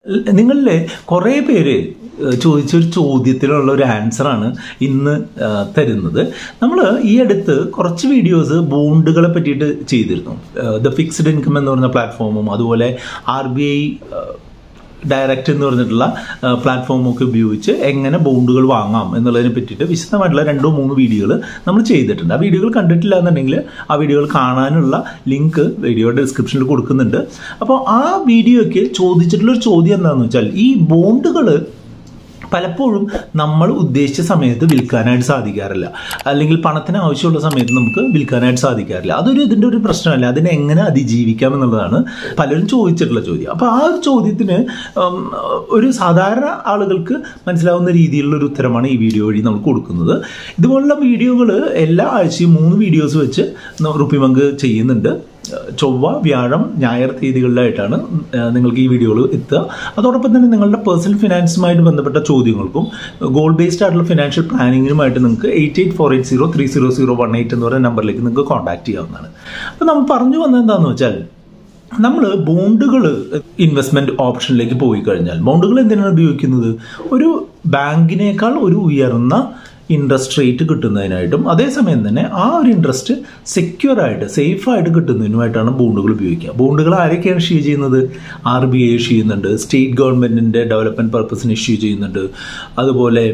നിങ്ങളിൽ കുറേ പേര് ഏഹ്, ചോദിച്ചൊരു ചോദ്യത്തിനുള്ള ഒരു ആൻസറാണ് ഇന്ന് ഏഹ്, തരുന്നത് നമ്മൾ ഈ അടുത്ത് കുറച്ച് വീഡിയോസ് ബോണ്ടുകളെ പറ്റിയിട്ട് ചെയ്തിരുന്നു ദ ഫിക്സ്ഡ് ഇൻകം എന്ന് പറഞ്ഞ പ്ലാറ്റ്ഫോമും അതുപോലെ ആർ ബി ഐ ഡയറക്റ്റ് എന്ന് പറഞ്ഞിട്ടുള്ള പ്ലാറ്റ്ഫോമൊക്കെ ഉപയോഗിച്ച് എങ്ങനെ ബോണ്ടുകൾ വാങ്ങാം എന്നുള്ളതിനെ പറ്റിയിട്ട് വിശദമായിട്ടുള്ള രണ്ടോ മൂന്ന് വീഡിയോകൾ നമ്മൾ ചെയ്തിട്ടുണ്ട് ആ വീഡിയോകൾ കണ്ടിട്ടില്ല എന്നുണ്ടെങ്കിൽ ആ വീഡിയോകൾ കാണാനുള്ള ലിങ്ക് വീഡിയോയുടെ ഡിസ്ക്രിപ്ഷനിൽ കൊടുക്കുന്നുണ്ട് അപ്പോൾ ആ വീഡിയോയ്ക്ക് ചോദിച്ചിട്ടുള്ള ഒരു ചോദ്യം എന്താണെന്ന് വെച്ചാൽ ഈ ബോണ്ടുകൾ പലപ്പോഴും നമ്മൾ ഉദ്ദേശിച്ച സമയത്ത് വിൽക്കാനായിട്ട് സാധിക്കാറില്ല അല്ലെങ്കിൽ പണത്തിന് ആവശ്യമുള്ള സമയത്ത് നമുക്ക് വിൽക്കാനായിട്ട് സാധിക്കാറില്ല അതൊരു ഇതിൻ്റെ ഒരു പ്രശ്നമല്ല അതിനെ എങ്ങനെ അതിജീവിക്കാം എന്നുള്ളതാണ് പലരും ചോദിച്ചിട്ടുള്ള ചോദ്യം അപ്പോൾ ആ ഒരു ചോദ്യത്തിന് ഉം, ഒരു സാധാരണ ആളുകൾക്ക് മനസ്സിലാവുന്ന രീതിയിലുള്ള ഒരു ഉത്തരമാണ് ഈ വീഡിയോ വഴി നമ്മൾ കൊടുക്കുന്നത് ഇതുപോലുള്ള വീഡിയോകൾ എല്ലാ ആഴ്ചയും മൂന്ന് വീഡിയോസ് വെച്ച് റുപ്പിമങ്ക് ചെയ്യുന്നുണ്ട് ചൊവ്വ വ്യാഴം ഞായർ തീയതികളിലായിട്ടാണ് ഏഹ്, നിങ്ങൾക്ക് ഈ വീഡിയോകൾ എത്തുക അതോടൊപ്പം തന്നെ നിങ്ങളുടെ പേഴ്സണൽ ഫിനാൻസുമായിട്ട് ബന്ധപ്പെട്ട ചോദ്യങ്ങൾക്കും ഗോൾ ബേസ്ഡ് ആയിട്ടുള്ള ഫിനാൻഷ്യൽ പ്ലാനിങ്ങിനുമായിട്ട് നിങ്ങൾക്ക് eight eight four eight zero three zero zero one eight എന്ന് പറയുന്ന നമ്പറിലേക്ക് നിങ്ങൾക്ക് കോൺടാക്ട് ചെയ്യാവുന്നതാണ് അപ്പോൾ നമ്മൾ പറഞ്ഞു വന്നത് എന്താണെന്ന് വെച്ചാൽ നമ്മൾ ബോണ്ടുകൾ ഇൻവെസ്റ്റ്മെന്റ് ഓപ്ഷനിലേക്ക് പോയി കഴിഞ്ഞാൽ ബോണ്ടുകൾ എന്തിനാണ് ഉപയോഗിക്കുന്നത് ഒരു ബാങ്കിനേക്കാൾ ഒരു ഉയർന്ന ഇൻട്രസ്റ്റ് റേറ്റ് കിട്ടുന്നതിനായിട്ടും അതേസമയം തന്നെ ആ ഒരു ഇൻട്രസ്റ്റ് സെക്യൂർ ആയിട്ട് സേഫ് ആയിട്ട് കിട്ടുന്നതിനുമായിട്ടാണ് ബോണ്ടുകൾ ഉപയോഗിക്കുക ബോണ്ടുകൾ ആരൊക്കെയാണ് ഇഷ്യൂ ചെയ്യുന്നത് ആർ ബി ഐ ഇഷ്യൂ ചെയ്യുന്നുണ്ട് സ്റ്റേറ്റ് ഗവൺമെന്റിന്റെ ഡെവലപ്മെന്റ് പർപ്പസിന് ഇഷ്യൂ ചെയ്യുന്നുണ്ട് അതുപോലെ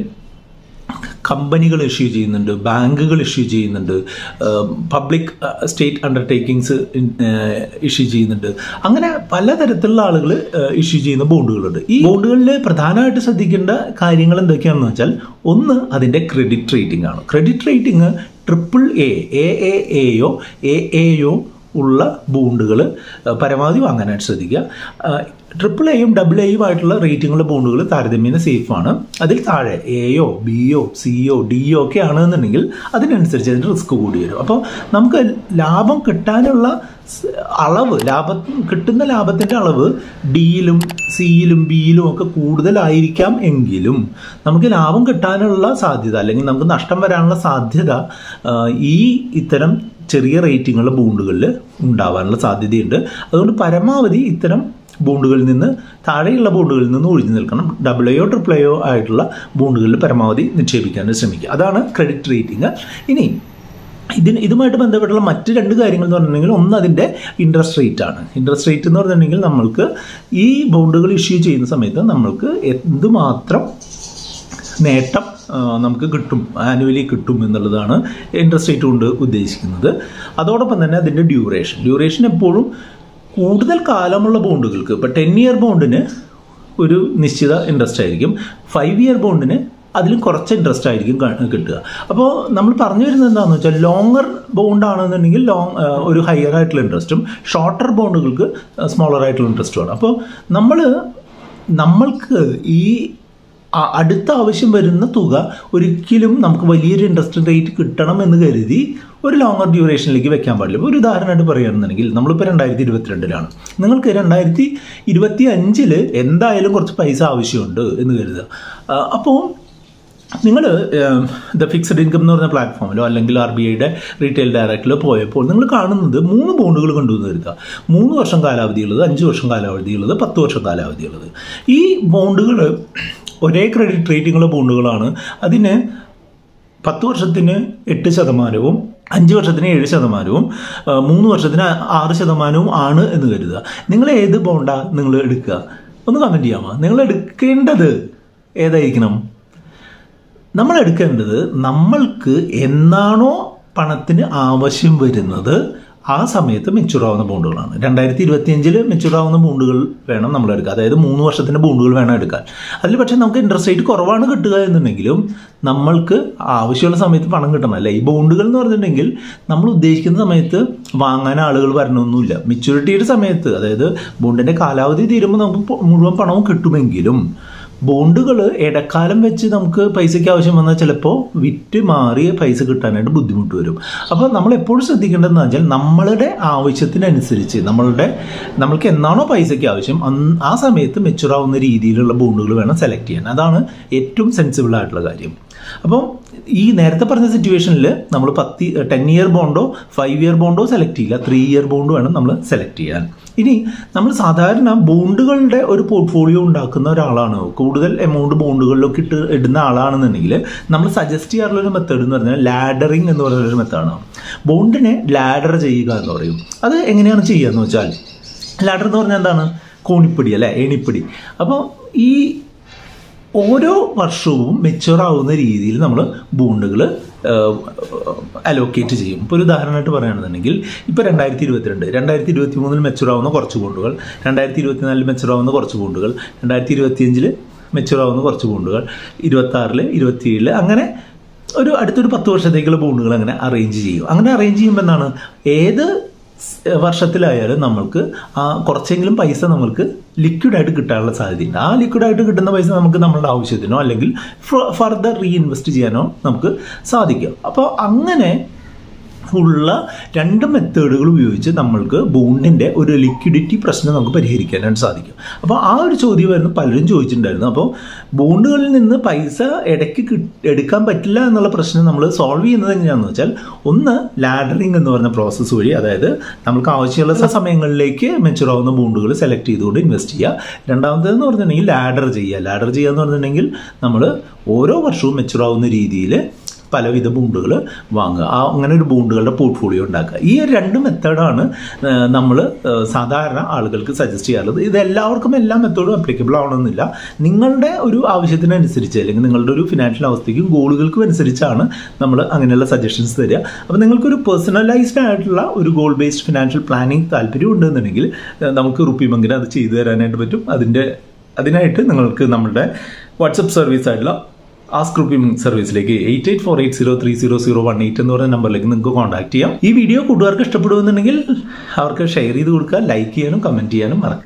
കമ്പനികൾ ഇഷ്യൂ ചെയ്യുന്നുണ്ട് ബാങ്കുകൾ ഇഷ്യൂ ചെയ്യുന്നുണ്ട് പബ്ലിക് സ്റ്റേറ്റ് അണ്ടർടേക്കിങ്സ് ഇഷ്യൂ ചെയ്യുന്നുണ്ട് അങ്ങനെ പലതരത്തിലുള്ള ആളുകൾ ഇഷ്യൂ ചെയ്യുന്ന ബോണ്ടുകളുണ്ട് ഈ ബോണ്ടുകളിൽ പ്രധാനമായിട്ട് ശ്രദ്ധിക്കേണ്ട കാര്യങ്ങൾ എന്തൊക്കെയാണെന്ന് വെച്ചാൽ ഒന്ന് അതിൻ്റെ ക്രെഡിറ്റ് റേറ്റിംഗ് ആണ് credit rating triple A A A എയോ എ എയോ ഉള്ള ബോണ്ടുകൾ പരമാവധി വാങ്ങാനായിട്ട് ശ്രദ്ധിക്കുക ട്രിപ്പിൾ എയും ഡബിൾ എയും ആയിട്ടുള്ള റേറ്റിംഗുള്ള ബോണ്ടുകൾ താരതമ്യേന സേഫാണ് അതിൽ താഴെ എയോ ബിയോ സിയോ ഡിയോ ഒക്കെ ആണെന്നുണ്ടെങ്കിൽ അതിനനുസരിച്ച് അതിൻ്റെ റിസ്ക് കൂടി വരും അപ്പോൾ നമുക്ക് ലാഭം കിട്ടാനുള്ള സ് അളവ് ലാഭ കിട്ടുന്ന ലാഭത്തിൻ്റെ അളവ് ഡിയിലും സിയിലും ബിയിലും ഒക്കെ കൂടുതലായിരിക്കാം എങ്കിലും നമുക്ക് ലാഭം കിട്ടാനുള്ള സാധ്യത അല്ലെങ്കിൽ നമുക്ക് നഷ്ടം വരാനുള്ള സാധ്യത ആ, ഈ ഇത്തരം ചെറിയ റേറ്റിങ്ങുള്ള ബോണ്ടുകളിൽ ഉണ്ടാവാനുള്ള സാധ്യതയുണ്ട് അതുകൊണ്ട് പരമാവധി ഇത്തരം ബോണ്ടുകളിൽ നിന്ന് താഴെയുള്ള ബോണ്ടുകളിൽ നിന്ന് ഒഴിഞ്ഞു നിൽക്കണം ഡബിൾ എയോ ട്രിപ്പിൾ എയോ ആയിട്ടുള്ള ബോണ്ടുകളിൽ പരമാവധി നിക്ഷേപിക്കാൻ ശ്രമിക്കുക അതാണ് ക്രെഡിറ്റ് റേറ്റിംഗ് ഇനി ഇതിന് ഇതുമായിട്ട് ബന്ധപ്പെട്ടുള്ള മറ്റ് രണ്ട് കാര്യങ്ങൾ എന്ന് പറഞ്ഞിട്ടുണ്ടെങ്കിൽ ഒന്ന് അതിൻ്റെ ഇൻട്രസ്റ്റ് റേറ്റ് ആണ് ഇൻട്രസ്റ്റ് റേറ്റ് എന്ന് പറഞ്ഞിട്ടുണ്ടെങ്കിൽ നമ്മൾക്ക് ഈ ബോണ്ടുകൾ ഇഷ്യൂ ചെയ്യുന്ന സമയത്ത് നമ്മൾക്ക് എന്തുമാത്രം നേട്ടം ആ, നമുക്ക് കിട്ടും ആനുവലി കിട്ടും എന്നുള്ളതാണ് ഇൻട്രസ്റ്റ് റേറ്റ് കൊണ്ട് ഉദ്ദേശിക്കുന്നത് അതോടൊപ്പം തന്നെ അതിൻ്റെ ഡ്യൂറേഷൻ ഡ്യൂറേഷൻ എപ്പോഴും കൂടുതൽ കാലമുള്ള ബോണ്ടുകൾക്ക് ഇപ്പോൾ ടെൻ ഇയർ ബോണ്ടിന് ഒരു നിശ്ചിത ഇൻട്രസ്റ്റ് ആയിരിക്കും ഫൈവ് ഇയർ ബോണ്ടിന് അതിലും കുറച്ച് ഇൻട്രസ്റ്റ് ആയിരിക്കും ക- കിട്ടുക അപ്പോൾ നമ്മൾ പറഞ്ഞു വരുന്നത് എന്താണെന്ന് വെച്ചാൽ ലോങ്ങർ ബോണ്ട് ആണെന്നുണ്ടെങ്കിൽ ലോങ് ഒരു ഹയർ ആയിട്ടുള്ള ഇൻട്രസ്റ്റും ഷോർട്ടർ ബോണ്ടുകൾക്ക് സ്മോളർ ആയിട്ടുള്ള ഇൻട്രസ്റ്റുമാണ് അപ്പോൾ നമ്മൾ നമ്മൾക്ക് ഈ അ- അടുത്ത ആവശ്യം വരുന്ന തുക ഒരിക്കലും നമുക്ക് വലിയൊരു ഇൻട്രസ്റ്റ് റേറ്റ് കിട്ടണം എന്ന് കരുതി ഒരു ലോങ്ങർ ഡ്യൂറേഷനിലേക്ക് വെക്കാൻ പാടില്ല ഇപ്പോൾ ഒരു ഉദാഹരണമായിട്ട് പറയുകയാണെന്നുണ്ടെങ്കിൽ നമ്മളിപ്പോൾ രണ്ടായിരത്തി ഇരുപത്തിരണ്ടിലാണ് നിങ്ങൾക്ക് രണ്ടായിരത്തി ഇരുപത്തി അഞ്ചിൽ എന്തായാലും കുറച്ച് പൈസ ആവശ്യമുണ്ട് എന്ന് കരുതുക ആ, അപ്പോൾ നിങ്ങൾ ദ ഫിക്സഡ് ഇൻകം എന്ന് പറഞ്ഞ പ്ലാറ്റ്ഫോമിലോ അല്ലെങ്കിൽ ആർ ബി ഐയുടെ റീറ്റെയിൽ ഡയറക്റ്റിലോ പോയപ്പോൾ നിങ്ങൾ കാണുന്നത് മൂന്ന് ബോണ്ടുകൾ കൊണ്ടുവന്ന് വരുക മൂന്ന് വർഷം കാലാവധിയുള്ളത് അഞ്ച് വർഷം കാലാവധിയുള്ളത് പത്ത് വർഷം കാലാവധിയുള്ളത് ഈ ബോണ്ടുകൾ ഒരേ ക്രെഡിറ്റ് റേറ്റിംഗുള്ള ബോണ്ടുകളാണ് അതിന് പത്ത് വർഷത്തിന് എട്ട് ശതമാനവും അഞ്ച് വർഷത്തിന് ഏഴ് ശതമാനവും ആ, മൂന്ന് വർഷത്തിന് ആറ് ശതമാനവും ആണ് എന്ന് കരുതുക നിങ്ങൾ ഏത് ബോണ്ടാ നിങ്ങൾ എടുക്കുക ഒന്ന് കമൻറ്റ് ചെയ്യാമോ നിങ്ങൾ എടുക്കേണ്ടത് ഏതായിരിക്കണം നമ്മൾ എടുക്കേണ്ടത് നമ്മൾക്ക് എന്നാണോ പണത്തിന് ആവശ്യം വരുന്നത് ആ സമയത്ത് മെച്ചൂർ ആവുന്ന ബോണ്ടുകളാണ് രണ്ടായിരത്തി ഇരുപത്തിയഞ്ചിൽ മെച്ചൂർ ആവുന്ന ബോണ്ടുകൾ വേണം നമ്മൾ എടുക്കുക അതായത് മൂന്ന് വർഷത്തിൻ്റെ ബോണ്ടുകൾ വേണം എടുക്കാൻ അതിൽ പക്ഷേ നമുക്ക് ഇൻട്രസ്റ്റ് റേറ്റ് കുറവാണ് കിട്ടുക എന്നുണ്ടെങ്കിലും നമ്മൾക്ക് ആവശ്യമുള്ള സമയത്ത് പണം കിട്ടണം അല്ലേ ഈ ബോണ്ടുകൾ എന്ന് പറഞ്ഞിട്ടുണ്ടെങ്കിൽ നമ്മൾ ഉദ്ദേശിക്കുന്ന സമയത്ത് വാങ്ങാൻ ആളുകൾ വരണമൊന്നുമില്ല മെച്യൂരിറ്റിയുടെ സമയത്ത് അതായത് ബോണ്ടിൻ്റെ കാലാവധി തീരുമ്പോൾ നമുക്ക് പൊ- മുഴുവൻ പണവും കിട്ടുമെങ്കിലും ബോണ്ടുകൾ ഇടക്കാലം വെച്ച് നമുക്ക് പൈസയ്ക്ക് ആവശ്യം വന്നാൽ ചിലപ്പോൾ വിറ്റ് മാറിയ പൈസ കിട്ടാനായിട്ട് ബുദ്ധിമുട്ട് വരും അപ്പോൾ നമ്മൾ എപ്പോഴും ശ്രദ്ധിക്കേണ്ടതെന്ന് വെച്ചാൽ നമ്മളുടെ ആവശ്യത്തിനനുസരിച്ച് നമ്മളുടെ നമ്മൾക്ക് എന്നാണോ പൈസയ്ക്ക് ആവശ്യം അന്ന് ആ സമയത്ത് മെച്ചുറാവുന്ന രീതിയിലുള്ള ബോണ്ടുകൾ വേണം സെലക്ട് ചെയ്യാൻ അതാണ് ഏറ്റവും സെൻസിബിൾ ആയിട്ടുള്ള കാര്യം അപ്പം ഈ നേരത്തെ പറഞ്ഞ സിറ്റുവേഷനിൽ നമ്മൾ പത്ത് ടെൻ ഇയർ ബോണ്ടോ ഫൈവ് ഇയർ ബോണ്ടോ സെലക്ട് ചെയ്യില്ല ത്രീ ഇയർ ബോണ്ട് വേണം നമ്മൾ സെലക്ട് ചെയ്യാൻ ഇനി നമ്മൾ സാധാരണ ബോണ്ടുകളുടെ ഒരു പോർട്ട്ഫോളിയോ ഉണ്ടാക്കുന്ന ഒരാളാണ് കൂടുതൽ എമൗണ്ട് ബോണ്ടുകളിലൊക്കെ ഇട്ട് ഇടുന്ന ആളാണെന്നുണ്ടെങ്കിൽ നമ്മൾ സജസ്റ്റ് ചെയ്യാറുള്ള ഒരു മെത്തേഡ് എന്ന് പറഞ്ഞാൽ ലാഡറിങ് എന്ന് പറയുന്ന ഒരു മെത്തേഡാണ് ബോണ്ടിനെ ലാഡർ ചെയ്യുക എന്ന് പറയും അത് എങ്ങനെയാണ് ചെയ്യുക എന്ന് വെച്ചാൽ ലാഡർ എന്ന് പറഞ്ഞാൽ എന്താണ് കോണിപ്പടി അല്ലെ ഏണിപ്പടി അപ്പോൾ ഈ ഓരോ വർഷവും മെച്ചുവർ ആവുന്ന രീതിയിൽ നമ്മൾ ബോണ്ടുകൾ അലോക്കേറ്റ് ചെയ്യും ഇപ്പോൾ ഒരു ഉദാഹരണമായിട്ട് പറയുകയാണെന്നുണ്ടെങ്കിൽ ഇപ്പോൾ രണ്ടായിരത്തി ഇരുപത്തിരണ്ട് രണ്ടായിരത്തി ഇരുപത്തി മൂന്നിൽ മെച്ചുവർ ആവുന്ന കുറച്ച് ബോണ്ടുകൾ രണ്ടായിരത്തി ഇരുപത്തിനാലിൽ മെച്ചുവർ ആവുന്ന കുറച്ച് ബോണ്ടുകൾ രണ്ടായിരത്തി ഇരുപത്തിയഞ്ചിൽ മെച്ചുവർ ആവുന്ന കുറച്ച് ബോണ്ടുകൾ ഇരുപത്താറിൽ ഇരുപത്തിയേഴിൽ അങ്ങനെ ഒരു അടുത്തൊരു പത്ത് വർഷത്തേക്കുള്ള ബോണ്ടുകൾ അങ്ങനെ അറേഞ്ച് ചെയ്യും അങ്ങനെ അറേഞ്ച് ചെയ്യുമ്പോൾ എന്താണ് ഏത് വർഷത്തിലായാലും നമ്മൾക്ക് ആ കുറച്ചെങ്കിലും പൈസ നമുക്ക് ലിക്വിഡായിട്ട് കിട്ടാനുള്ള സാധ്യതയുണ്ട് ആ ലിക്വിഡായിട്ട് കിട്ടുന്ന പൈസ നമുക്ക് നമ്മളുടെ ആവശ്യത്തിനോ അല്ലെങ്കിൽ ഫർദർ റീഇൻവെസ്റ്റ് ചെയ്യാനോ നമുക്ക് സാധിക്കും അപ്പോൾ അങ്ങനെ ഉള്ള രണ്ട് മെത്തേഡുകൾ ഉപയോഗിച്ച് നമ്മൾക്ക് ബോണ്ടിൻ്റെ ഒരു ലിക്വിഡിറ്റി പ്രശ്നം നമുക്ക് പരിഹരിക്കാനായിട്ട് സാധിക്കും അപ്പോൾ ആ ഒരു ചോദ്യമായിരുന്നു പലരും ചോദിച്ചിട്ടുണ്ടായിരുന്നു അപ്പോൾ ബോണ്ടുകളിൽ നിന്ന് പൈസ ഇടയ്ക്ക് എടുക്കാൻ പറ്റില്ല എന്നുള്ള പ്രശ്നം നമ്മൾ സോൾവ് ചെയ്യുന്നത് എങ്ങനെയാണെന്ന് വെച്ചാൽ ഒന്ന് ലാഡറിങ് എന്ന് പറഞ്ഞ പ്രോസസ്സ് വഴി അതായത് നമുക്ക് ആവശ്യമുള്ള സമയങ്ങളിലേക്ക് മെച്ചുർ ആവുന്ന ബോണ്ടുകൾ സെലക്ട് ചെയ്തുകൊണ്ട് ഇൻവെസ്റ്റ് ചെയ്യുക രണ്ടാമത്തേതെന്ന് പറഞ്ഞിട്ടുണ്ടെങ്കിൽ ലാഡർ ചെയ്യുക ലാഡർ ചെയ്യുക എന്ന് പറഞ്ഞിട്ടുണ്ടെങ്കിൽ നമ്മൾ ഓരോ വർഷവും മെച്ചുർ ആവുന്ന രീതിയിൽ പലവിധ ബോണ്ടുകൾ വാങ്ങുക ആ അങ്ങനെ ഒരു ബോണ്ടുകളുടെ പോർട്ട്ഫോളിയോ ഉണ്ടാക്കുക ഈ രണ്ട് മെത്തേഡാണ് നമ്മൾ സാധാരണ ആളുകൾക്ക് സജസ്റ്റ് ചെയ്യാറുള്ളത് ഇത് എല്ലാവർക്കും എല്ലാ മെത്തേഡും അപ്ലിക്കബിൾ ആവണമെന്നില്ല നിങ്ങളുടെ ഒരു ആവശ്യത്തിനനുസരിച്ച് അല്ലെങ്കിൽ നിങ്ങളുടെ ഒരു ഫിനാൻഷ്യൽ അവസ്ഥയ്ക്കും ഗോളുകൾക്കും അനുസരിച്ചാണ് നമ്മൾ അങ്ങനെയുള്ള സജഷൻസ് തരിക അപ്പോൾ നിങ്ങൾക്കൊരു പേഴ്സണലൈസ്ഡ് ആയിട്ടുള്ള ഒരു ഗോൾ ബേസ്ഡ് ഫിനാൻഷ്യൽ പ്ലാനിങ് താല്പര്യം ഉണ്ടെന്നുണ്ടെങ്കിൽ നമുക്ക് റുപ്പി ബങ്കിന് അത് ചെയ്തു തരാനായിട്ട് പറ്റും അതിൻ്റെ അതിനായിട്ട് നിങ്ങൾക്ക് നമ്മുടെ വാട്സപ്പ് സർവീസ് ആയിട്ടുള്ള ആസ്ക് റുപ്പിംഗ് സർവീസിലേക്ക് eight eight four eight zero three zero zero one eight എന്ന് പറയുന്ന നമ്പറിലേക്ക് നിങ്ങൾക്ക് കോൺടാക്ട് ചെയ്യാം ഈ വീഡിയോ കൂട്ടുകാർക്ക് ഇഷ്ടപ്പെടുമെന്നുണ്ടെങ്കിൽ അവർക്ക് ഷെയർ ചെയ്ത് കൊടുക്കുക ലൈക്ക് ചെയ്യാനും കമൻറ്റ് ചെയ്യാനും മറക്കുക